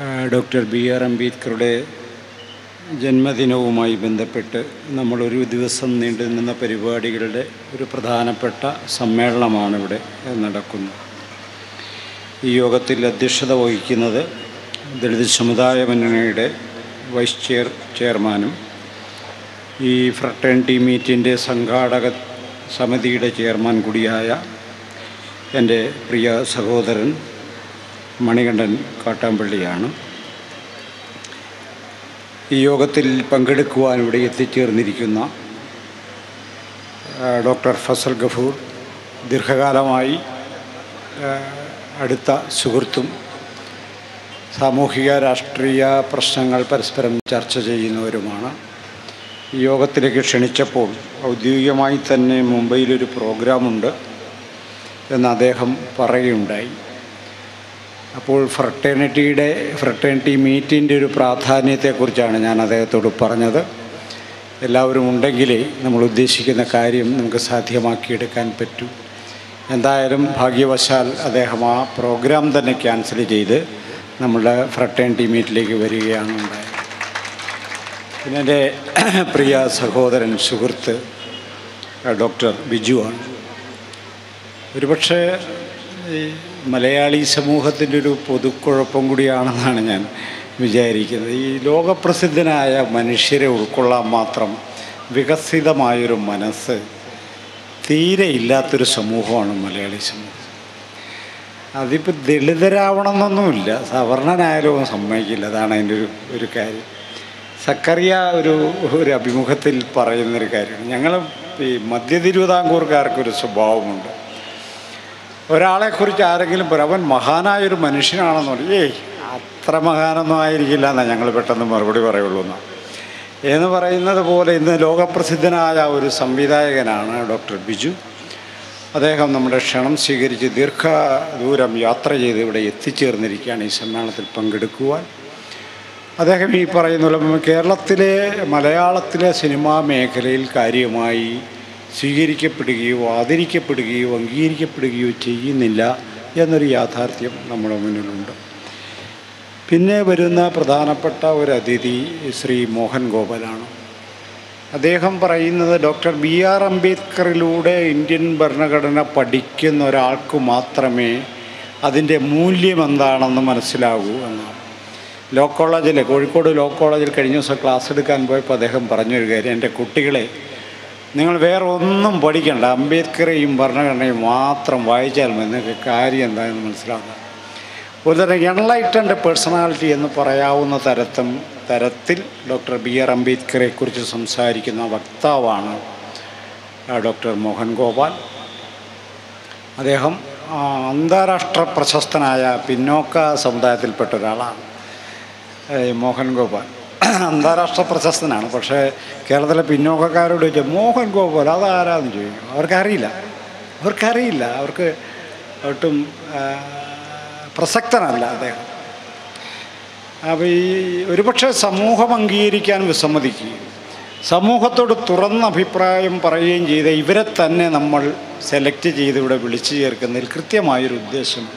doctor B R അംബേദ്കറുടെ ജന്മദിനവുമായി ബന്ധപ്പെട്ട് നമ്മളൊരു ദിവസം നീണ്ടു നിന്ന പരിപാടികളുടെ ഒരു പ്രധാനപ്പെട്ട സമ്മേളനമാണ് ഇവിടെ നടക്കുന്നത് ഈ യോഗത്തിൽ അധ്യക്ഷത വഹിക്കുന്നത് ദളിത് സമുദായ മുന്നണിയുടെ വൈസ് ചെയർ ചെയർമാനും ഈ ഫ്രട്ടേണിറ്റി മീറ്റിൻ്റെ സംഘാടക സമിതിയുടെ ചെയർമാൻ കൂടിയായ എൻ്റെ പ്രിയ സഹോദരൻ മണികണ്ഠൻ കാട്ടാമ്പള്ളിയാണ് ഈ യോഗത്തിൽ പങ്കെടുക്കുവാൻ ഇവിടെ എത്തിച്ചേർന്നിരിക്കുന്ന ആ, ഡോക്ടർ ഫസൽ ഗഫൂർ ദീർഘകാലമായി ആ, അടുത്ത സുഹൃത്തും സാമൂഹിക രാഷ്ട്രീയ പ്രശ്നങ്ങൾ പരസ്പരം ചർച്ച ചെയ്യുന്നവരുമാണ് ഈ യോഗത്തിലേക്ക് ക്ഷണിച്ചപ്പോൾ ഔദ്യോഗികമായി തന്നെ മുംബൈയിലൊരു പ്രോഗ്രാമുണ്ട് എന്ന് അദ്ദേഹം പറയുകയുണ്ടായി അപ്പോൾ ഫ്രട്ടേണിറ്റിയുടെ ഫ്രട്ടേണിറ്റി മീറ്റിൻ്റെ ഒരു പ്രാധാന്യത്തെക്കുറിച്ചാണ് ഞാൻ അദ്ദേഹത്തോട് പറഞ്ഞത് എല്ലാവരും ഉണ്ടെങ്കിലേ നമ്മൾ ഉദ്ദേശിക്കുന്ന കാര്യം നമുക്ക് സാധ്യമാക്കിയെടുക്കാൻ പറ്റൂ എന്തായാലും ഭാഗ്യവശാൽ അദ്ദേഹം ആ പ്രോഗ്രാം തന്നെ ക്യാൻസൽ ചെയ്ത് നമ്മളുടെ ഫ്രട്ടേണിറ്റി മീറ്റിലേക്ക് വരികയാണ് ഉണ്ടായത് പിന്നെ എൻ്റെ പ്രിയ സഹോദരൻ സുഹൃത്ത് ഡോക്ടർ ബിജുവാണ് ഒരുപക്ഷെ ഈ മലയാളി സമൂഹത്തിൻ്റെ ഒരു പൊതുക്കുഴപ്പം കൂടിയാണെന്നാണ് ഞാൻ വിചാരിക്കുന്നത് ഈ ലോകപ്രസിദ്ധനായ മനുഷ്യരെ ഉൾക്കൊള്ളാൻ മാത്രം വികസിതമായൊരു മനസ്സ് തീരെ ഇല്ലാത്തൊരു സമൂഹമാണ് മലയാളി സമൂഹം അതിപ്പോൾ ദളിതരാവണമെന്നൊന്നുമില്ല സവർണനായാലും സമ്മതിക്കില്ല അതാണ് അതിൻ്റെ ഒരു ഒരു കാര്യം സക്കറിയ ഒരു ഒരു അഭിമുഖത്തിൽ പറയുന്നൊരു കാര്യമാണ് ഞങ്ങൾ ഈ മധ്യ തിരുവിതാംകൂർക്കാർക്കൊരു സ്വഭാവമുണ്ട് ഒരാളെക്കുറിച്ച് ആരെങ്കിലും പറയും അവൻ മഹാനായൊരു മനുഷ്യനാണെന്ന് പറയും ഏയ് അത്ര മഹാനൊന്നും ആയിരിക്കില്ല എന്നാണ് ഞങ്ങൾ പെട്ടെന്ന് മറുപടി പറയുള്ളൂ എന്നാ എന്ന് പറയുന്നത് പോലെ ഇന്ന് ലോകപ്രസിദ്ധനായ ഒരു സംവിധായകനാണ് ഡോക്ടർ ബിജു അദ്ദേഹം നമ്മുടെ ക്ഷണം സ്വീകരിച്ച് ദീർഘദൂരം യാത്ര ചെയ്ത് ഇവിടെ എത്തിച്ചേർന്നിരിക്കുകയാണ് ഈ സമ്മേളനത്തിൽ പങ്കെടുക്കുവാൻ അദ്ദേഹം ഈ പറയുന്ന പോലെ കേരളത്തിലെ മലയാളത്തിലെ സിനിമാ മേഖലയിൽ കാര്യമായി സ്വീകരിക്കപ്പെടുകയോ ആദരിക്കപ്പെടുകയോ അംഗീകരിക്കപ്പെടുകയോ ചെയ്യുന്നില്ല എന്നൊരു യാഥാർത്ഥ്യം നമ്മുടെ മുന്നിലുണ്ട് പിന്നെ വരുന്ന പ്രധാനപ്പെട്ട ഒരു അതിഥി ശ്രീ മോഹൻ ഗോപാലാണ് അദ്ദേഹം പറയുന്നത് ഡോക്ടർ ബി ആർ അംബേദ്കറിലൂടെ ഇന്ത്യൻ ഭരണഘടന പഠിക്കുന്ന ഒരാൾക്ക് മാത്രമേ അതിൻ്റെ മൂല്യം എന്താണെന്ന് മനസ്സിലാകൂ എന്നാണ് ലോ കോളേജിൽ കോഴിക്കോട് ലോ കോളേജിൽ കഴിഞ്ഞ ദിവസം ക്ലാസ് എടുക്കാൻ പോയപ്പോൾ അദ്ദേഹം പറഞ്ഞൊരു കാര്യം എൻ്റെ കുട്ടികളെ നിങ്ങൾ വേറെ ഒന്നും പഠിക്കണ്ട അംബേദ്കറെയും ഭരണഘടനയും മാത്രം വായിച്ചാൽ മതി നിങ്ങൾക്ക് കാര്യം എന്താണെന്ന് മനസ്സിലാക്കുക ഒരു എൻലൈറ്റൻഡ് പേഴ്സണാലിറ്റി എന്ന് പറയാവുന്ന തരത്തും തരത്തിൽ ഡോക്ടർ ബി ആർ അംബേദ്കറെക്കുറിച്ച് സംസാരിക്കുന്ന വക്താവാണ് ആ, ഡോക്ടർ മോഹൻ ഗോപാൽ അദ്ദേഹം ആ, അന്താരാഷ്ട്ര പ്രശസ്തനായ പിന്നോക്ക സമുദായത്തിൽപ്പെട്ട ഒരാളാണ് ഏ, മോഹൻ ഗോപാൽ അന്താരാഷ്ട്ര പ്രശസ്തനാണ് പക്ഷേ കേരളത്തിലെ പിന്നോക്കക്കാരോട് ചോദിച്ചാൽ മോഹൻ ഗോപാൽ അതാരാന്ന് ചോദിക്കും അവർക്കറിയില്ല അവർക്കറിയില്ല അവർക്ക് ഒട്ടും ആ, പ്രസക്തനല്ല അദ്ദേഹം അപ്പോൾ ഈ ഒരുപക്ഷെ സമൂഹം അംഗീകരിക്കാൻ വിസമ്മതിക്കുകയും സമൂഹത്തോട് തുറന്ന അഭിപ്രായം പറയുകയും ചെയ്ത ഇവരെ തന്നെ നമ്മൾ സെലക്ട് ചെയ്ത് ഇവിടെ വിളിച്ചു ചേർക്കുന്നതിൽ കൃത്യമായൊരു ഉദ്ദേശമുണ്ട്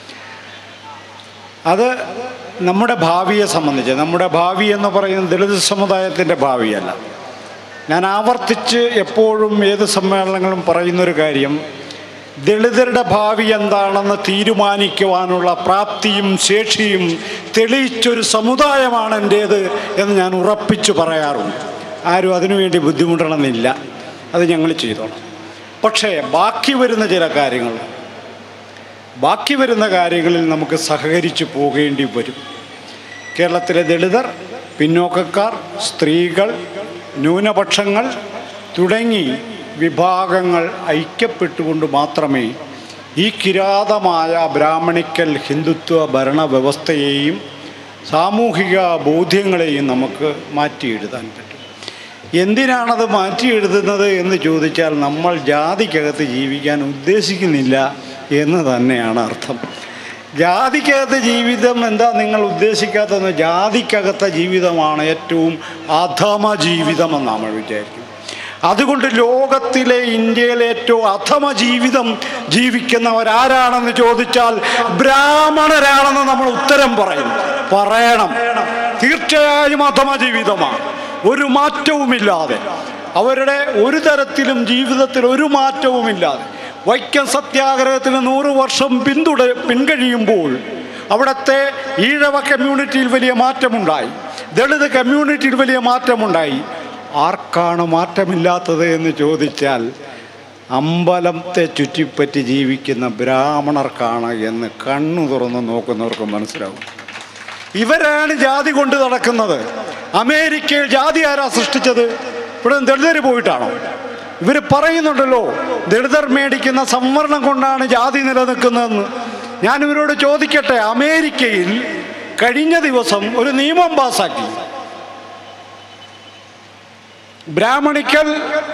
അത് നമ്മുടെ ഭാവിയെ സംബന്ധിച്ച് നമ്മുടെ ഭാവി എന്ന് പറയുന്നത് ദളിത് സമുദായത്തിൻ്റെ ഭാവിയല്ല ഞാൻ ആവർത്തിച്ച് എപ്പോഴും ഏത് സമ്മേളനങ്ങളും പറയുന്നൊരു കാര്യം ദളിതരുടെ ഭാവി എന്താണെന്ന് തീരുമാനിക്കുവാനുള്ള പ്രാപ്തിയും ശേഷിയും തെളിയിച്ചൊരു സമുദായമാണ് എൻ്റേത് എന്ന് ഞാൻ ഉറപ്പിച്ചു പറയാറുണ്ട് ആരും അതിനുവേണ്ടി ബുദ്ധിമുട്ടണമെന്നില്ല അത് ഞങ്ങൾ ചെയ്തോളാം പക്ഷേ ബാക്കി വരുന്ന ചില കാര്യങ്ങൾ ബാക്കി വരുന്ന കാര്യങ്ങളിൽ നമുക്ക് സഹകരിച്ചു പോകേണ്ടി വരും കേരളത്തിലെ ദളിതർ പിന്നോക്കക്കാർ സ്ത്രീകൾ ന്യൂനപക്ഷങ്ങൾ തുടങ്ങി വിഭാഗങ്ങൾ ഐക്യപ്പെട്ടുകൊണ്ട് മാത്രമേ ഈ കിരാതമായ ബ്രാഹ്മണിക്കൽ ഹിന്ദുത്വ ഭരണവ്യവസ്ഥയെയും സാമൂഹിക ബോധ്യങ്ങളെയും നമുക്ക് മാറ്റിയെഴുതാൻ പറ്റും എന്തിനാണത് മാറ്റി എഴുതുന്നത് എന്ന് ചോദിച്ചാൽ നമ്മൾ ജാതിക്കകത്ത് ജീവിക്കാൻ ഉദ്ദേശിക്കുന്നില്ല എന്ന് തന്നെയാണ് അർത്ഥം ജാതിക്കകത്തെ ജീവിതം എന്താ നിങ്ങൾ ഉദ്ദേശിക്കാത്തതെന്ന് ജാതിക്കകത്തെ ജീവിതമാണ് ഏറ്റവും അധമ ജീവിതമെന്ന് നമ്മൾ വിചാരിക്കും അതുകൊണ്ട് ലോകത്തിലെ ഇന്ത്യയിലെ ഏറ്റവും അധമ ജീവിതം ജീവിക്കുന്നവരാരാണെന്ന് ചോദിച്ചാൽ ബ്രാഹ്മണരാണെന്ന് നമ്മൾ ഉത്തരം പറയും പറയണം തീർച്ചയായും അധമ ജീവിതമാണ് ഒരു മാറ്റവുമില്ലാതെ അവരുടെ ഒരു തരത്തിലും ജീവിതത്തിൽ ഒരു മാറ്റവുമില്ലാതെ വൈക്കം സത്യാഗ്രഹത്തിന് നൂറ് വർഷം പിന്തുട പിൻകഴിയുമ്പോൾ അവിടുത്തെ ഈഴവ കമ്മ്യൂണിറ്റിയിൽ വലിയ മാറ്റമുണ്ടായി ദളിത് കമ്മ്യൂണിറ്റിയിൽ വലിയ മാറ്റമുണ്ടായി ആർക്കാണ് മാറ്റമില്ലാത്തത് എന്ന് ചോദിച്ചാൽ അമ്പലത്തെ ചുറ്റിപ്പറ്റി ജീവിക്കുന്ന ബ്രാഹ്മണർക്കാണ് എന്ന് കണ്ണു തുറന്ന് നോക്കുന്നവർക്ക് മനസ്സിലാവും ഇവരാണ് ജാതി കൊണ്ട് നടക്കുന്നത് അമേരിക്കയിൽ ജാതി ആരാ സൃഷ്ടിച്ചത് ഇവിടെ ദളിതർ പോയിട്ടാണോ ഇവർ പറയുന്നുണ്ടല്ലോ ദളിതർ മേടിക്കുന്ന സംവരണം കൊണ്ടാണ് ജാതി നിലനിൽക്കുന്നതെന്ന് ഞാൻ ഇവരോട് ചോദിക്കട്ടെ അമേരിക്കയിൽ കഴിഞ്ഞ ദിവസം ഒരു നിയമം പാസാക്കി ബ്രാഹ്മണിക്കൽ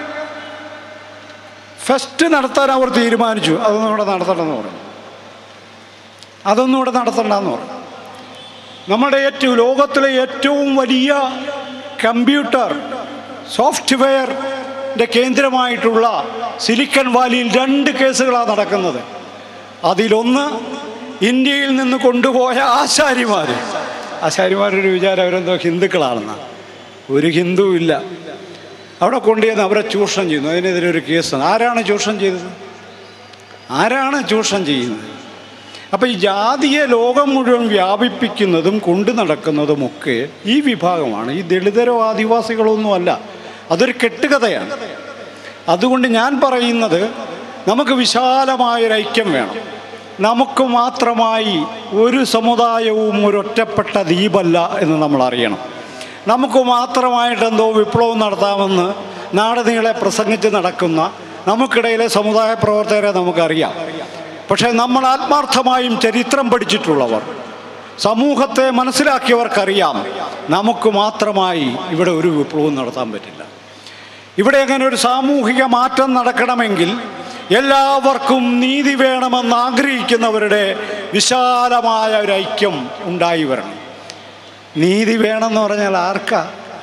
ഫെസ്റ്റ് നടത്താൻ അവർ തീരുമാനിച്ചു അതൊന്നും ഇവിടെ നടത്തണമെന്ന് പറഞ്ഞു അതൊന്നും ഇവിടെ നടത്തണ്ടെന്ന് പറഞ്ഞു നമ്മുടെ ഏറ്റവും ലോകത്തിലെ ഏറ്റവും വലിയ കമ്പ്യൂട്ടർ സോഫ്റ്റ്വെയറിൻ്റെ കേന്ദ്രമായിട്ടുള്ള സിലിക്കൺ വാലിയിൽ രണ്ട് കേസുകളാണ് നടക്കുന്നത് അതിലൊന്ന് ഇന്ത്യയിൽ നിന്ന് കൊണ്ടുപോയ ആശാരിമാർ ആശാരിമാരൊരു വിചാരം അവരെന്തോ ഹിന്ദുക്കളാണെന്നാണ് ഒരു ഹിന്ദു ഇല്ല അവിടെ കൊണ്ടുചെന്ന് അവരെ ചൂഷണം ചെയ്യുന്നു അതിനെതിരെ ഒരു കേസ് ആരാണ് ചൂഷണം ചെയ്തത് ആരാണ് ചൂഷണം ചെയ്യുന്നത് അപ്പോൾ ഈ ജാതിയെ ലോകം മുഴുവൻ വ്യാപിപ്പിക്കുന്നതും കൊണ്ടു നടക്കുന്നതുമൊക്കെ ഈ വിഭാഗമാണ് ഈ ദളിതരോ ആദിവാസികളൊന്നുമല്ല അതൊരു കെട്ടുകഥയാണ് അതുകൊണ്ട് ഞാൻ പറയുന്നത് നമുക്ക് വിശാലമായൊരു ഐക്യം വേണം നമുക്ക് മാത്രമായി ഒരു സമുദായവും ഒരു ഒറ്റപ്പെട്ട ദ്വീപല്ല എന്ന് നമ്മൾ അറിയണം നമുക്ക് മാത്രമായിട്ട് എന്തോ വിപ്ലവം നടത്താമെന്ന് നാട് നീളെ പ്രസംഗിച്ച് നടക്കുന്ന നമുക്കിടയിലെ സമുദായ പ്രവർത്തകരെ നമുക്കറിയാം പക്ഷേ നമ്മൾ ആത്മാർത്ഥമായും ചരിത്രം പഠിച്ചിട്ടുള്ളവർ സമൂഹത്തെ മനസ്സിലാക്കിയവർക്കറിയാം നമുക്ക് മാത്രമായി ഇവിടെ ഒരു വിപ്ലവവും നടത്താൻ പറ്റില്ല ഇവിടെ അങ്ങനെ ഒരു സാമൂഹിക മാറ്റം നടക്കണമെങ്കിൽ എല്ലാവർക്കും നീതി വേണമെന്ന് ആഗ്രഹിക്കുന്നവരുടെ വിശാലമായ ഒരു ഐക്യം ഉണ്ടായി വരണം നീതി വേണമെന്ന് പറഞ്ഞാൽ ആർക്കാ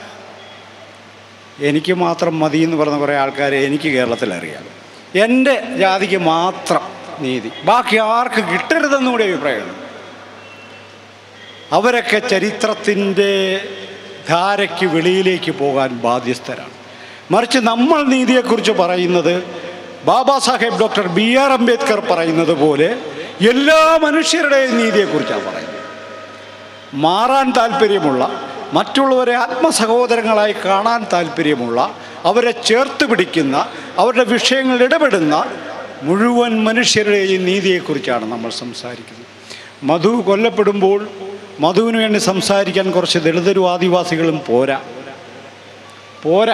എനിക്ക് മാത്രം മതി എന്ന് പറഞ്ഞ കുറേ ആൾക്കാരെ എനിക്ക് കേരളത്തിൽ അറിയാം എൻ്റെ ജാതിക്ക് മാത്രം നീതി ബാക്കി ആർക്ക് കിട്ടരുതെന്നുകൂടി അഭിപ്രായമാണ് അവരൊക്കെ ചരിത്രത്തിൻ്റെ ധാരയ്ക്ക് വെളിയിലേക്ക് പോകാൻ ബാധ്യസ്ഥരാണ് മറിച്ച് നമ്മൾ നീതിയെക്കുറിച്ച് പറയുന്നത് Baba Saheb doctor B R Ambedkar പറയുന്നത് പോലെ എല്ലാ മനുഷ്യരുടെയും നീതിയെക്കുറിച്ചാണ് പറയുന്നത് മാറാൻ താല്പര്യമുള്ള മറ്റുള്ളവരെ ആത്മസഹോദരങ്ങളായി കാണാൻ താല്പര്യമുള്ള അവരെ ചേർത്ത് പിടിക്കുന്ന അവരുടെ വിഷയങ്ങളിൽ ഇടപെടുന്ന മുഴുവൻ മനുഷ്യരുടെയും നീതിയെക്കുറിച്ചാണ് നമ്മൾ സംസാരിക്കുന്നത് മധു കൊല്ലപ്പെടുമ്പോൾ മധുവിന് വേണ്ടി സംസാരിക്കാൻ കുറച്ച് ദളിതരും ആദിവാസികളും പോരാ പോരാ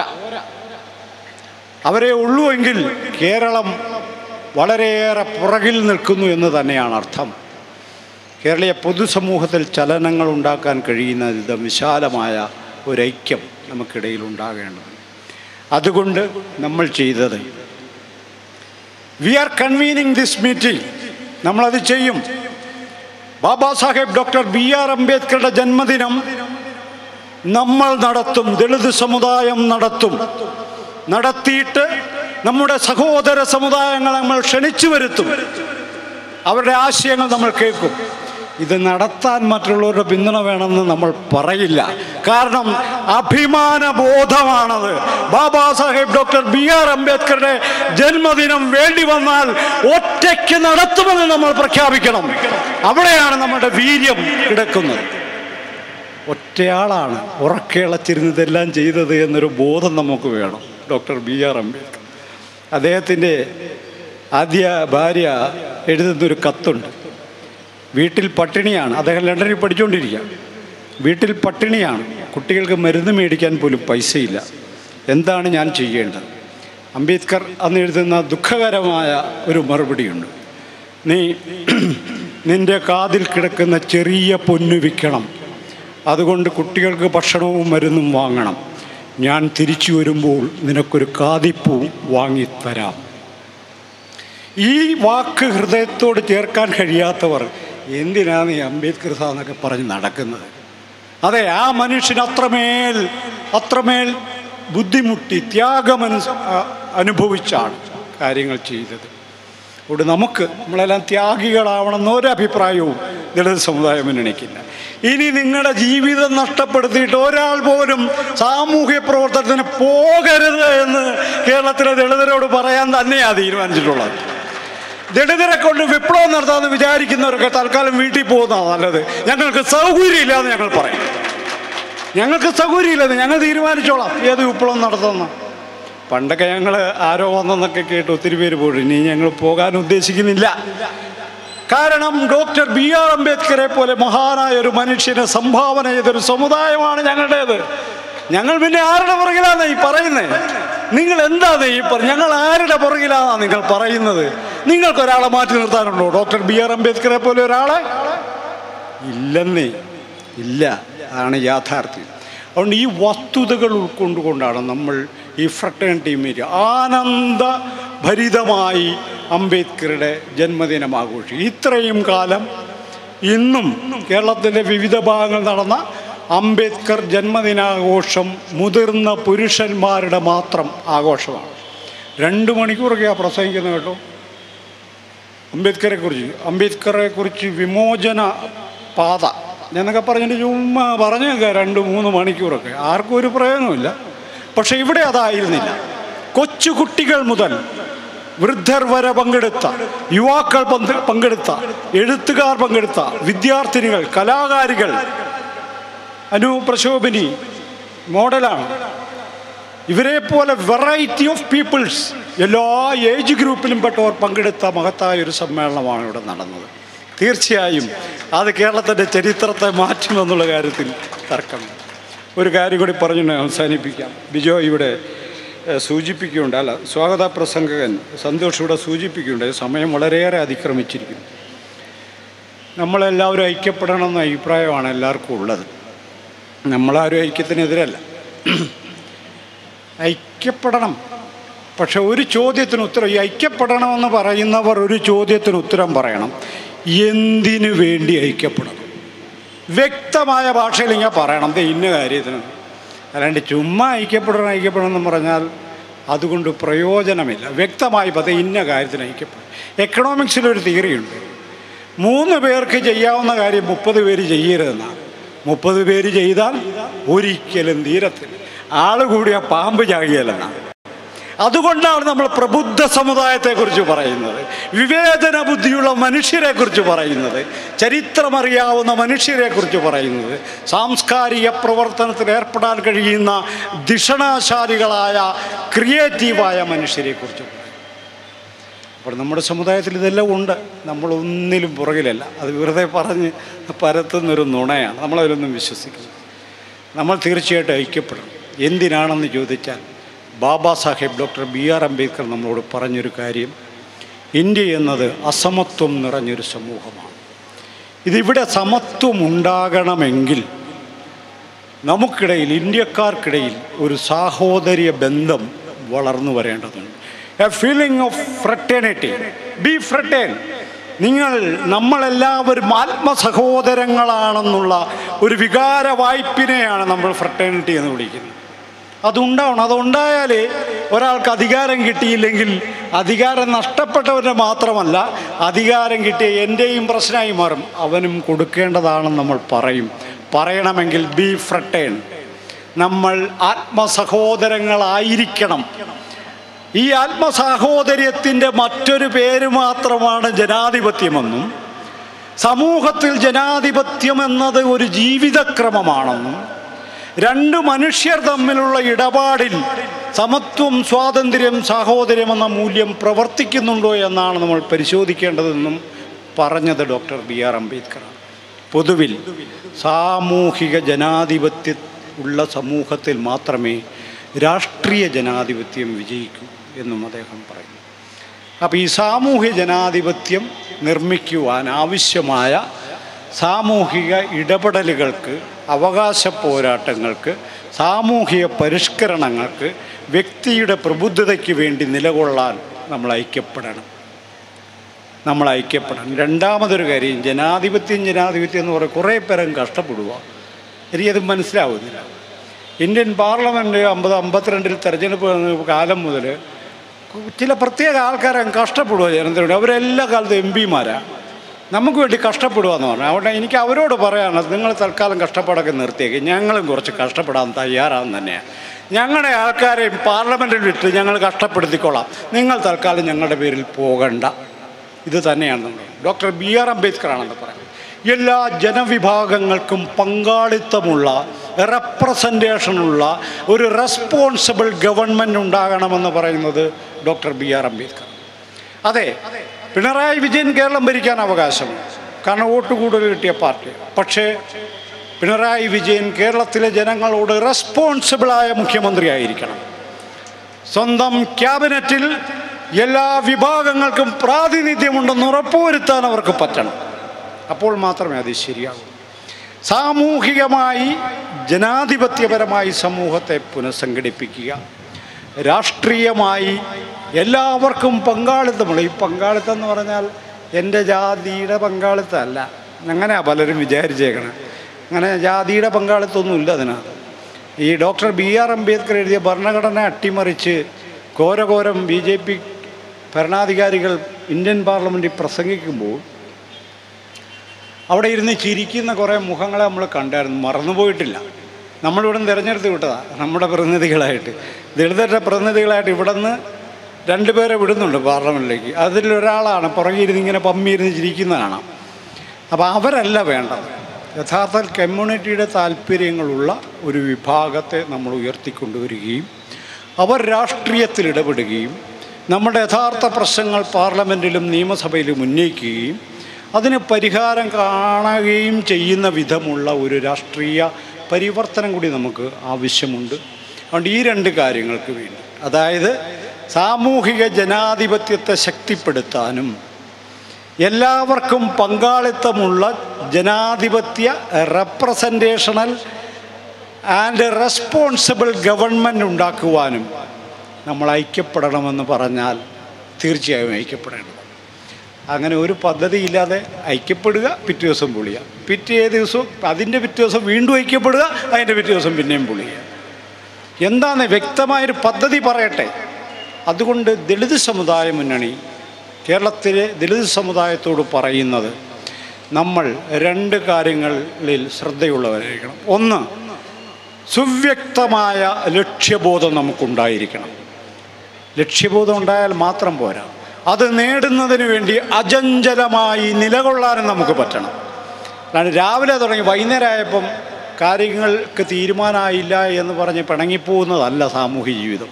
അവരെ ഉള്ളുവെങ്കിൽ കേരളം വളരെയേറെ പുറകിൽ നിൽക്കുന്നു എന്ന് തന്നെയാണ് അർത്ഥം കേരളീയ പൊതുസമൂഹത്തിൽ ചലനങ്ങൾ ഉണ്ടാക്കാൻ കഴിയുന്ന വിധം വിശാലമായ ഒരൈക്യം നമുക്കിടയിൽ ഉണ്ടാകേണ്ടത് അതുകൊണ്ട് നമ്മൾ ചെയ്തത് we are convening this meeting നമ്മളത് ചെയ്യും Baba Saheb doctor B R അംബേദ്കറുടെ ജന്മദിനം നമ്മൾ നടത്തും ദളിത് സമുദായം നടത്തും നടത്തിയിട്ട് നമ്മുടെ സഹോദര സമുദായങ്ങളെ നമ്മൾ ക്ഷണിച്ചു വരുത്തും അവരുടെ ആശയങ്ങൾ നമ്മൾ കേൾക്കും ഇത് നടത്താൻ മറ്റുള്ളവരുടെ പിന്തുണ വേണമെന്ന് നമ്മൾ പറയില്ല കാരണം അഭിമാന ബോധമാണത് Baba Saheb doctor B R അംബേദ്കറുടെ ജന്മദിനം വേണ്ടി വന്നാൽ ഒറ്റയ്ക്ക് നടത്തുമെന്ന് നമ്മൾ പ്രഖ്യാപിക്കണം അവിടെയാണ് നമ്മുടെ വീര്യം കിടക്കുന്നത് ഒറ്റയാളാണ് ഉറക്കേളച്ചിരുന്ന് ഇതെല്ലാം ചെയ്തത് എന്നൊരു ബോധം നമുക്ക് വേണം ഡോക്ടർ ബി ആർ അംബേദ്കർ അദ്ദേഹത്തിൻ്റെ ആദ്യ ഭാര്യ എഴുതുന്നൊരു കത്തുണ്ട് വീട്ടിൽ പട്ടിണിയാണ് അദ്ദേഹം ലണ്ടനിൽ പഠിച്ചുകൊണ്ടിരിക്കുക വീട്ടിൽ പട്ടിണിയാണ് കുട്ടികൾക്ക് മരുന്ന് മേടിക്കാൻ പോലും പൈസയില്ല എന്താണ് ഞാൻ ചെയ്യേണ്ടത് അംബേദ്കർ അന്ന് എഴുതുന്ന ദുഃഖകരമായ ഒരു മറുപടിയുണ്ട് നീ നിന്റെ കാതിൽ കിടക്കുന്ന ചെറിയ പൊന്നു വിൽക്കണം അതുകൊണ്ട് കുട്ടികൾക്ക് ഭക്ഷണവും മരുന്നും വാങ്ങണം ഞാൻ തിരിച്ചു വരുമ്പോൾ നിനക്കൊരു കാതിപ്പൂ വാങ്ങിത്തരാം ഈ വാക്ക് ഹൃദയത്തോട് ചേർക്കാൻ കഴിയാത്തവർ എന്തിനാണ് ഈ അംബേദ്കർ സാ എന്നൊക്കെ പറഞ്ഞ് നടക്കുന്നത് അതെ ആ മനുഷ്യൻ അത്രമേൽ അത്രമേൽ ബുദ്ധിമുട്ടി ത്യാഗമനു അനുഭവിച്ചാണ് കാര്യങ്ങൾ ചെയ്തത് അതുകൊണ്ട് നമുക്ക് നമ്മളെല്ലാം ത്യാഗികളാവണമെന്ന് ഒരഭിപ്രായവും ദളിത് സമുദായ മുന്നണിക്കില്ല ഇനി നിങ്ങളുടെ ജീവിതം നഷ്ടപ്പെടുത്തിയിട്ട് ഒരാൾ പോലും സാമൂഹ്യ പ്രവർത്തനത്തിന് പോകരുത് എന്ന് കേരളത്തിലെ ദളിതരോട് പറയാൻ തന്നെയാണ് തീരുമാനിച്ചിട്ടുള്ളത് ദളിതരെ കൊണ്ട് വിപ്ലവം നടത്താമെന്ന് വിചാരിക്കുന്നവരൊക്കെ തൽക്കാലം വീട്ടിൽ പോകുന്നതാണ് നല്ലത് ഞങ്ങൾക്ക് സൗകര്യമില്ല എന്ന് ഞങ്ങൾ പറയും ഞങ്ങൾക്ക് സൗകര്യമില്ലെന്ന് ഞങ്ങൾ തീരുമാനിച്ചോളാം ഏത് വിപ്ലവം നടത്തുന്ന പണ്ടൊക്കെ ഞങ്ങൾ ആരോ വന്നെന്നൊക്കെ കേട്ട് ഒത്തിരി പേര് പോയി ഇനി ഞങ്ങൾ പോകാൻ ഉദ്ദേശിക്കുന്നില്ല കാരണം ഡോക്ടർ ബി ആർ അംബേദ്കറെ പോലെ മഹാനായ ഒരു മനുഷ്യനെ സംഭാവന ചെയ്തൊരു സമുദായമാണ് ഞങ്ങളുടേത് ഞങ്ങൾ പിന്നെ ആരുടെ പുറകിലാണ് ഈ പറയുന്നത് നിങ്ങൾ എന്താണ് ഈ പറ ഞങ്ങൾ ആരുടെ പുറകിലാണ് നിങ്ങൾ പറയുന്നത് നിങ്ങൾക്ക് ഒരാളെ മാറ്റി നിർത്താനുണ്ടോ ഡോക്ടർ ബി ആർ അംബേദ്കറെ പോലെ ഒരാളെ ഇല്ലെന്നേ ഇല്ല അതാണ് യാഥാർത്ഥ്യം അതുകൊണ്ട് ഈ വസ്തുതകൾ ഉൾക്കൊണ്ടുകൊണ്ടാണ് നമ്മൾ ഈ ഫ്രട്ടേണിറ്റി മീറ്റ് ആനന്ദ ഭരിതമായി അംബേദ്കറുടെ ജന്മദിനം ആഘോഷിക്കും ഇത്രയും കാലം ഇന്നും കേരളത്തിൻ്റെ വിവിധ ഭാഗങ്ങൾ നടന്ന അംബേദ്കർ ജന്മദിനാഘോഷം മുതിർന്ന പുരുഷന്മാരുടെ മാത്രം ആഘോഷമാണ് രണ്ട് മണിക്കൂറൊക്കെയാണ് പ്രസംഗിക്കുന്നത് കേട്ടോ അംബേദ്കറെ കുറിച്ച് അംബേദ്കറെ കുറിച്ച് വിമോചന പാത എന്നൊക്കെ പറഞ്ഞിട്ട് ചുമ്മാ പറഞ്ഞേക്കാം രണ്ട് മൂന്ന് മണിക്കൂറൊക്കെ ആർക്കും ഒരു പ്രയോജനമില്ല പക്ഷെ ഇവിടെ അതായിരുന്നില്ല കൊച്ചു കുട്ടികൾ മുതൽ വൃദ്ധർ വരെ പങ്കെടുത്ത യുവാക്കൾ പന്ത് പങ്കെടുത്ത എഴുത്തുകാർ പങ്കെടുത്ത വിദ്യാർത്ഥിനികൾ കലാകാരികൾ അനു പ്രശോഭിനി മോഡലാണ് ഇവരെ പോലെ വെറൈറ്റി ഓഫ് പീപ്പിൾസ് എല്ലാ ഏജ് ഗ്രൂപ്പിലും പെട്ടവർ പങ്കെടുത്ത മഹത്തായ ഒരു സമ്മേളനമാണ് ഇവിടെ നടന്നത് തീർച്ചയായും അത് കേരളത്തിൻ്റെ ചരിത്രത്തെ മാറ്റുമെന്നുള്ള കാര്യത്തിൽ തർക്കമില്ല ഒരു കാര്യം കൂടി പറഞ്ഞു ഞാൻ അവസാനിപ്പിക്കാം ബിജോ ഇവിടെ ഏഹ്, സൂചിപ്പിക്കുകയുണ്ട് അല്ല സ്വാഗത പ്രസംഗകൻ സന്തോഷ് ഇവിടെ സൂചിപ്പിക്കുകയുണ്ട് സമയം വളരെയേറെ അതിക്രമിച്ചിരിക്കുന്നു നമ്മളെല്ലാവരും ഐക്യപ്പെടണമെന്ന അഭിപ്രായമാണ് എല്ലാവർക്കും ഉള്ളത് നമ്മളാരും ഐക്യത്തിനെതിരല്ല ഐക്യപ്പെടണം പക്ഷെ ഒരു ചോദ്യത്തിന് ഉത്തരം ഈ ഐക്യപ്പെടണമെന്ന് പറയുന്നവർ ഒരു ചോദ്യത്തിന് ഉത്തരം പറയണം എന്തിനു വേണ്ടി ഐക്യപ്പെടണം വ്യക്തമായ ഭാഷയിൽ ഇങ്ങനെ പറയണം ദേ ഇന്ന കാര്യത്തിന് അല്ലാണ്ട് ചുമ്മാ ഐക്യപ്പെടണം ഐക്യപ്പെടണം എന്ന് പറഞ്ഞാൽ അതുകൊണ്ട് പ്രയോജനമില്ല വ്യക്തമായി പത ഇന്ന കാര്യത്തിന് ഐക്യപ്പെടും എക്കണോമിക്സിലൊരു തിയറിയുണ്ട് മൂന്ന് പേർക്ക് ചെയ്യാവുന്ന കാര്യം മുപ്പത് പേര് ചെയ്യരുതെന്നാണ് മുപ്പത് പേര് ചെയ്താൽ ഒരിക്കലും തീരത്തില്ല ആള് കൂടിയ പാമ്പ് ചാകിയല്ലെന്നാണ് അതുകൊണ്ടാണ് നമ്മൾ പ്രബുദ്ധ സമുദായത്തെക്കുറിച്ച് പറയുന്നത് വിവേചന ബുദ്ധിയുള്ള മനുഷ്യരെക്കുറിച്ച് പറയുന്നത് ചരിത്രമറിയാവുന്ന മനുഷ്യരെക്കുറിച്ച് പറയുന്നത് സാംസ്കാരിക പ്രവർത്തനത്തിൽ ഏർപ്പെടാൻ കഴിയുന്ന ധിഷണാശാലികളായ ക്രിയേറ്റീവായ മനുഷ്യരെക്കുറിച്ച് പറയും അപ്പോൾ നമ്മുടെ സമുദായത്തിൽ ഇതെല്ലാം ഉണ്ട് നമ്മളൊന്നിലും പുറകിലല്ല അത് വെറുതെ പറഞ്ഞ് പരത്തുന്നൊരു നുണയാണ് നമ്മളതിലൊന്നും വിശ്വസിക്കുന്നു നമ്മൾ തീർച്ചയായിട്ടും ഐക്യപ്പെടണം എന്തിനാണെന്ന് ചോദിച്ചാൽ Baba Saheb doctor B R Ambedkar നമ്മളോട് പറഞ്ഞൊരു കാര്യം ഇന്ത്യ എന്നത് അസമത്വം നിറഞ്ഞൊരു സമൂഹമാണ് ഇതിവിടെ സമത്വം ഉണ്ടാകണമെങ്കിൽ നമുക്കിടയിൽ ഇന്ത്യക്കാർക്കിടയിൽ ഒരു സാഹോദര്യ ബന്ധം വളർന്നു വരേണ്ടതുണ്ട് a feeling of fraternity be fraternal നിങ്ങൾ നമ്മളെല്ലാവരും ആത്മസഹോദരങ്ങളാണെന്നുള്ള ഒരു വികാര വായ്പിനെയാണ് നമ്മൾ ഫ്രട്ടേണിറ്റി എന്ന് വിളിക്കുന്നത് അതുണ്ടാവണം അതുണ്ടായാലേ ഒരാൾക്ക് അധികാരം കിട്ടിയില്ലെങ്കിൽ അധികാരം നഷ്ടപ്പെട്ടവരുടെ മാത്രമല്ല അധികാരം കിട്ടിയ എൻ്റെയും പ്രശ്നമായി മാറും അവനും കൊടുക്കേണ്ടതാണെന്ന് നമ്മൾ പറയും പറയണമെങ്കിൽ ബി ഫ്രട്ടേൺ നമ്മൾ ആത്മസഹോദരങ്ങളായിരിക്കണം ഈ ആത്മസാഹോദര്യത്തിൻ്റെ മറ്റൊരു പേര് മാത്രമാണ് ജനാധിപത്യമെന്നും സമൂഹത്തിൽ ജനാധിപത്യം എന്നത് ഒരു ജീവിതക്രമമാണെന്നും രണ്ട് മനുഷ്യർ തമ്മിലുള്ള ഇടപാടിൽ സമത്വം സ്വാതന്ത്ര്യം സാഹോദര്യം എന്ന മൂല്യം പ്രവർത്തിക്കുന്നുണ്ടോ എന്നാണ് നമ്മൾ പരിശോധിക്കേണ്ടതെന്നും പറഞ്ഞത് ഡോക്ടർ ബി ആർ അംബേദ്കറാണ് പൊതുവിൽ സാമൂഹിക ജനാധിപത്യ ഉള്ള സമൂഹത്തിൽ മാത്രമേ രാഷ്ട്രീയ ജനാധിപത്യം വിജയിക്കൂ എന്നും അദ്ദേഹം പറയുന്നു അപ്പോൾ ഈ സാമൂഹ്യ ജനാധിപത്യം നിർമ്മിക്കുവാൻ ആവശ്യമായ സാമൂഹിക ഇടപെടലുകൾക്ക് അവകാശ പോരാട്ടങ്ങൾക്ക് സാമൂഹിക പരിഷ്കരണങ്ങൾക്ക് വ്യക്തിയുടെ പ്രബുദ്ധതയ്ക്ക് വേണ്ടി നിലകൊള്ളാൻ നമ്മൾ ഐക്യപ്പെടണം നമ്മൾ ഐക്യപ്പെടണം രണ്ടാമതൊരു കാര്യം ജനാധിപത്യം ജനാധിപത്യം എന്ന് പറയും കുറേ പേരും കഷ്ടപ്പെടുക എനിക്കത് മനസ്സിലാവുന്നില്ല ഇന്ത്യൻ പാർലമെൻറ്റ് അമ്പത് അമ്പത്തിരണ്ടിൽ തെരഞ്ഞെടുപ്പ് നടന്ന കാലം മുതൽ ചില പ്രത്യേക ആൾക്കാരെ കഷ്ടപ്പെടുക ജനതയോട് അവരെല്ലാ കാലത്തും എം പിമാരാണ് നമുക്ക് വേണ്ടി കഷ്ടപ്പെടുകയെന്ന് പറഞ്ഞു അവിടെ എനിക്ക് അവരോട് പറയാനുള്ളത് നിങ്ങൾ തൽക്കാലം കഷ്ടപ്പാടൊക്കെ നിർത്തിയേക്ക് ഞങ്ങളും കുറച്ച് കഷ്ടപ്പെടാൻ തയ്യാറാണെന്ന് തന്നെയാണ് ഞങ്ങളുടെ ആൾക്കാരെയും പാർലമെൻറ്റിൽ വിട്ട് ഞങ്ങൾ കഷ്ടപ്പെടുത്തിക്കൊള്ളാം നിങ്ങൾ തൽക്കാലം ഞങ്ങളുടെ പേരിൽ പോകണ്ട ഇത് തന്നെയാണ് നമ്മൾ ഡോക്ടർ ബി ആർ അംബേദ്കറാണെന്ന് പറയുന്നത് എല്ലാ ജനവിഭാഗങ്ങൾക്കും പങ്കാളിത്തമുള്ള റെപ്രസെൻറ്റേഷനുള്ള ഒരു റെസ്പോൺസിബിൾ ഗവൺമെൻറ് ഉണ്ടാകണമെന്ന് പറയുന്നത് ഡോക്ടർ ബി ആർ അംബേദ്കർ അതെ പിണറായി വിജയൻ കേരളം ഭരിക്കാൻ അവകാശമുണ്ട് കാരണം വോട്ട് കൂടുതൽ കിട്ടിയ പാർട്ടി പക്ഷേ പിണറായി വിജയൻ കേരളത്തിലെ ജനങ്ങളോട് റെസ്പോൺസിബിളായ മുഖ്യമന്ത്രിയായിരിക്കണം സ്വന്തം ക്യാബിനറ്റിൽ എല്ലാ വിഭാഗങ്ങൾക്കും പ്രാതിനിധ്യമുണ്ടെന്ന് ഉറപ്പുവരുത്താൻ അവർക്ക് പറ്റണം അപ്പോൾ മാത്രമേ അത് ശരിയാകൂ സാമൂഹികമായി ജനാധിപത്യപരമായി സമൂഹത്തെ പുനഃസംഘടിപ്പിക്കുക രാഷ്ട്രീയമായി എല്ലാവർക്കും പങ്കാളിത്തമുള്ള ഈ പങ്കാളിത്തം എന്ന് പറഞ്ഞാൽ എൻ്റെ ജാതിയുടെ പങ്കാളിത്തമല്ല അങ്ങനെയാണ് പലരും വിചാരിച്ചേക്കണം അങ്ങനെ ജാതിയുടെ പങ്കാളിത്തമൊന്നുമില്ല അതിനകത്ത് ഈ ഡോക്ടർ ബി ആർ അംബേദ്കർ എഴുതിയ ഭരണഘടന അട്ടിമറിച്ച് ഘോരഘോരം ബി ജെ പി ഭരണാധികാരികൾ ഇന്ത്യൻ പാർലമെൻറ്റിൽ പ്രസംഗിക്കുമ്പോൾ അവിടെ ഇരുന്ന് ചിരിക്കുന്ന കുറേ മുഖങ്ങളെ നമ്മൾ കണ്ടായിരുന്നു മറന്നുപോയിട്ടില്ല നമ്മളിവിടെ നിന്ന് തിരഞ്ഞെടുത്ത് വിട്ടതാണ് നമ്മുടെ പ്രതിനിധികളായിട്ട് ദളിതരുടെ പ്രതിനിധികളായിട്ട് ഇവിടെ നിന്ന് രണ്ടുപേരെ വിടുന്നുണ്ട് പാർലമെൻറ്റിലേക്ക് അതിലൊരാളാണ് പുറകെ ഇരുന്ന് ഇങ്ങനെ പമ്മിയിരുന്ന് ചിരിക്കുന്നതാണ് അപ്പോൾ അവരല്ല വേണ്ടത് യഥാർത്ഥ കമ്മ്യൂണിറ്റിയുടെ താല്പര്യങ്ങളുള്ള ഒരു വിഭാഗത്തെ നമ്മൾ ഉയർത്തിക്കൊണ്ടുവരികയും അവർ രാഷ്ട്രീയത്തിൽ ഇടപെടുകയും നമ്മുടെ യഥാർത്ഥ പ്രശ്നങ്ങൾ പാർലമെൻറ്റിലും നിയമസഭയിലും ഉന്നയിക്കുകയും അതിന് പരിഹാരം കാണുകയും ചെയ്യുന്ന വിധമുള്ള ഒരു രാഷ്ട്രീയ പരിവർത്തനം കൂടി നമുക്ക് ആവശ്യമുണ്ട് അതുകൊണ്ട് ഈ രണ്ട് കാര്യങ്ങൾക്ക് വേണ്ടി അതായത് സാമൂഹിക ജനാധിപത്യത്തെ ശക്തിപ്പെടുത്താനും എല്ലാവർക്കും പങ്കാളിത്തമുള്ള ജനാധിപത്യ റെപ്രസെൻറ്റേഷണൽ ആൻഡ് റെസ്പോൺസിബിൾ ഗവൺമെൻറ് ഉണ്ടാക്കുവാനും നമ്മൾ ഐക്യപ്പെടണമെന്ന് പറഞ്ഞാൽ തീർച്ചയായും ഐക്യപ്പെടേണ്ടത് അങ്ങനെ ഒരു പദ്ധതി ഇല്ലാതെ ഐക്യപ്പെടുക പിറ്റേ ദിവസം പൊളിയുക പിറ്റേ ദിവസവും അതിൻ്റെ പിറ്റേ ദിവസം വീണ്ടും ഐക്യപ്പെടുക അതിൻ്റെ പിറ്റേ ദിവസം പിന്നെയും പൊളിയുക എന്താണ് വ്യക്തമായൊരു പദ്ധതി പറയട്ടെ അതുകൊണ്ട് ദളിത് സമുദായ മുന്നണി കേരളത്തിലെ ദളിത് സമുദായത്തോട് പറയുന്നത് നമ്മൾ രണ്ട് കാര്യങ്ങളിൽ ശ്രദ്ധയുള്ളവരായിരിക്കണം ഒന്ന് സുവ്യക്തമായ ലക്ഷ്യബോധം നമുക്കുണ്ടായിരിക്കണം ലക്ഷ്യബോധം ഉണ്ടായാൽ മാത്രം പോരാ അത് നേടുന്നതിന് വേണ്ടി അജഞ്ചലമായി നിലകൊള്ളാനും നമുക്ക് പറ്റണം കാരണം രാവിലെ തുടങ്ങി വൈകുന്നേരം ആയപ്പം കാര്യങ്ങൾക്ക് തീരുമാനമായില്ല എന്ന് പറഞ്ഞ് പിണങ്ങിപ്പോകുന്നതല്ല സാമൂഹ്യ ജീവിതം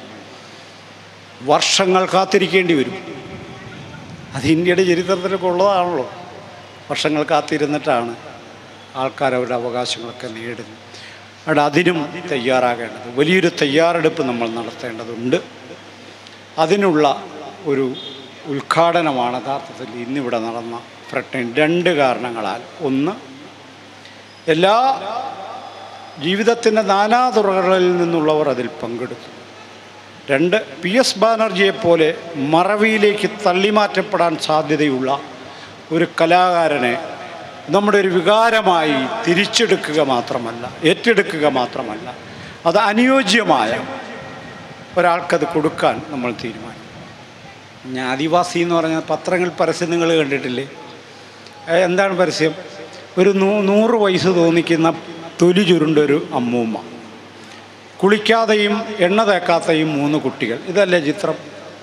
വർഷങ്ങൾ കാത്തിരിക്കേണ്ടി വരും അത് ഇന്ത്യയുടെ ചരിത്രത്തിലൊക്കെ ഉള്ളതാണല്ലോ വർഷങ്ങൾ കാത്തിരുന്നിട്ടാണ് ആൾക്കാർ അവരുടെ അവകാശങ്ങളൊക്കെ നേടുന്നത് അവിടെ അതിനും തയ്യാറാകേണ്ടത് വലിയൊരു തയ്യാറെടുപ്പ് നമ്മൾ നടത്തേണ്ടതുണ്ട് അതിനുള്ള ഒരു ഉദ്ഘാടനമാണ് യഥാർത്ഥത്തിൽ ഇന്നിവിടെ നടന്ന ഫ്രട്ടൻ രണ്ട് കാരണങ്ങളാൽ ഒന്ന് എല്ലാ ജീവിതത്തിൻ്റെ നാനാതുറകളിൽ നിന്നുള്ളവർ അതിൽ പങ്കെടുത്തു രണ്ട് പി എസ് ബാനർജിയെപ്പോലെ മറവിയിലേക്ക് തള്ളിമാറ്റപ്പെടാൻ സാധ്യതയുള്ള ഒരു കലാകാരനെ നമ്മുടെ ഒരു വികാരമായി തിരിച്ചെടുക്കുക മാത്രമല്ല ഏറ്റെടുക്കുക മാത്രമല്ല അത് അനുയോജ്യമായ ഒരാൾക്കത് കൊടുക്കാൻ നമ്മൾ തീരുമാനിക്കും ഞാൻ ആദിവാസി എന്ന് പറഞ്ഞ പത്രങ്ങൾ പരസ്യം നിങ്ങൾ കണ്ടിട്ടില്ലേ ഏ, എന്താണ് പരസ്യം ഒരു നൂ നൂറ് വയസ്സ് തോന്നിക്കുന്ന തൊലി ചുരുണ്ടൊരു അമ്മൂമ്മ കുളിക്കാതെയും എണ്ണ തേക്കാത്തയും മൂന്ന് കുട്ടികൾ ഇതല്ലേ ചിത്രം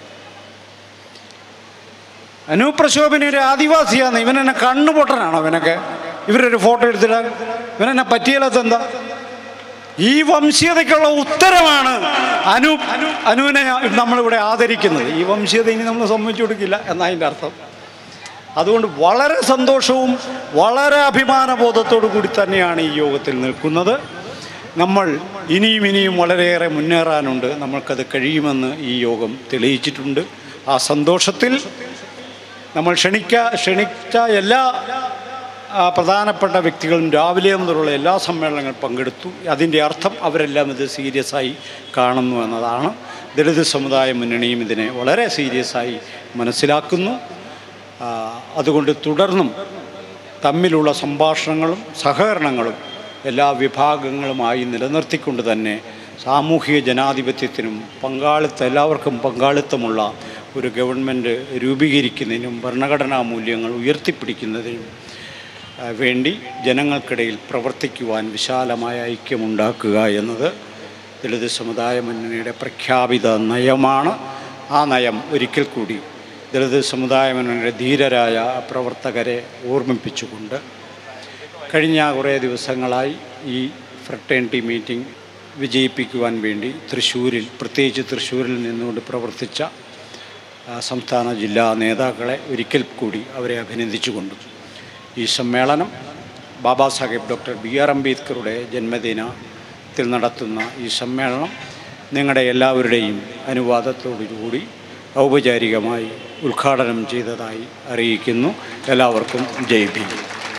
അനുപ്രശോഭന ഒരു ആദിവാസിയാണ് ഇവനെന്നെ കണ്ണുപൊട്ടനാണോ ഇവനൊക്കെ ഇവരൊരു ഫോട്ടോ എടുത്തിടാൻ ഇവനെന്നെ പറ്റിയാലത്ത് എന്താ ഈ വംശീയതയ്ക്കുള്ള ഉത്തരമാണ് അനു അനുവിനെ നമ്മളിവിടെ ആദരിക്കുന്നത് ഈ വംശീയത ഇനി നമ്മൾ സമ്മതിച്ചു കൊടുക്കില്ല എന്നതിൻ്റെ അർത്ഥം അതുകൊണ്ട് വളരെ സന്തോഷവും വളരെ അഭിമാനബോധത്തോടു കൂടി തന്നെയാണ് ഈ യോഗത്തിൽ നിൽക്കുന്നത് നമ്മൾ ഇനിയും ഇനിയും വളരെയേറെ മുന്നേറാനുണ്ട് നമ്മൾക്കത് കഴിയുമെന്ന് ഈ യോഗം തെളിയിച്ചിട്ടുണ്ട് ആ സന്തോഷത്തിൽ നമ്മൾ ക്ഷണിക്ക ക്ഷണിച്ച എല്ലാ ആ, പ്രധാനപ്പെട്ട വ്യക്തികളും രാവിലെ മുതലുള്ള എല്ലാ സമ്മേളനങ്ങളും പങ്കെടുത്തു അതിൻ്റെ അർത്ഥം അവരെല്ലാം ഇത് സീരിയസ് ആയി കാണുന്നു എന്നതാണ് ദളിത് സമുദായ മുന്നണിയും ഇതിനെ വളരെ സീരിയസ് ആയി മനസ്സിലാക്കുന്നു ആ, അതുകൊണ്ട് തുടർന്നും തമ്മിലുള്ള സംഭാഷണങ്ങളും സഹകരണങ്ങളും എല്ലാ വിഭാഗങ്ങളുമായി നിലനിർത്തിക്കൊണ്ട് തന്നെ സാമൂഹിക ജനാധിപത്യത്തിനും പങ്കാളിത്തം എല്ലാവർക്കും പങ്കാളിത്തമുള്ള ഒരു ഗവൺമെൻറ് രൂപീകരിക്കുന്നതിനും ഭരണഘടനാ മൂല്യങ്ങൾ ഉയർത്തിപ്പിടിക്കുന്നതിനും ആ, വേണ്ടി ജനങ്ങൾക്കിടയിൽ പ്രവർത്തിക്കുവാൻ വിശാലമായ ഐക്യമുണ്ടാക്കുക എന്നത് ദളിത് സമുദായ മുന്നണിയുടെ പ്രഖ്യാപിത നയമാണ് ആ നയം ഒരിക്കൽ കൂടി ദളിത് സമുദായ മുന്നണിയുടെ ധീരരായ പ്രവർത്തകരെ ഓർമ്മിപ്പിച്ചുകൊണ്ട് കഴിഞ്ഞ കുറേ ദിവസങ്ങളായി ഈ ഫ്രട്ടേണിറ്റി മീറ്റിംഗ് വിജയിപ്പിക്കുവാൻ വേണ്ടി തൃശ്ശൂരിൽ പ്രത്യേകിച്ച് തൃശ്ശൂരിൽ നിന്നുകൊണ്ട് പ്രവർത്തിച്ച ആ, സംസ്ഥാന ജില്ലാ നേതാക്കളെ ഒരിക്കൽ കൂടി അവരെ അഭിനന്ദിച്ചുകൊണ്ടു ഈ സമ്മേളനം Baba Saheb doctor B R അംബേദ്കറുടെ ജന്മദിനത്തിൽ നടത്തുന്ന ഈ സമ്മേളനം നിങ്ങളുടെ എല്ലാവരുടെയും അനുവാദത്തോടുകൂടി ഔപചാരികമായി ഉദ്ഘാടനം ചെയ്തതായി അറിയിക്കുന്നു എല്ലാവർക്കും ജയ് ഭീം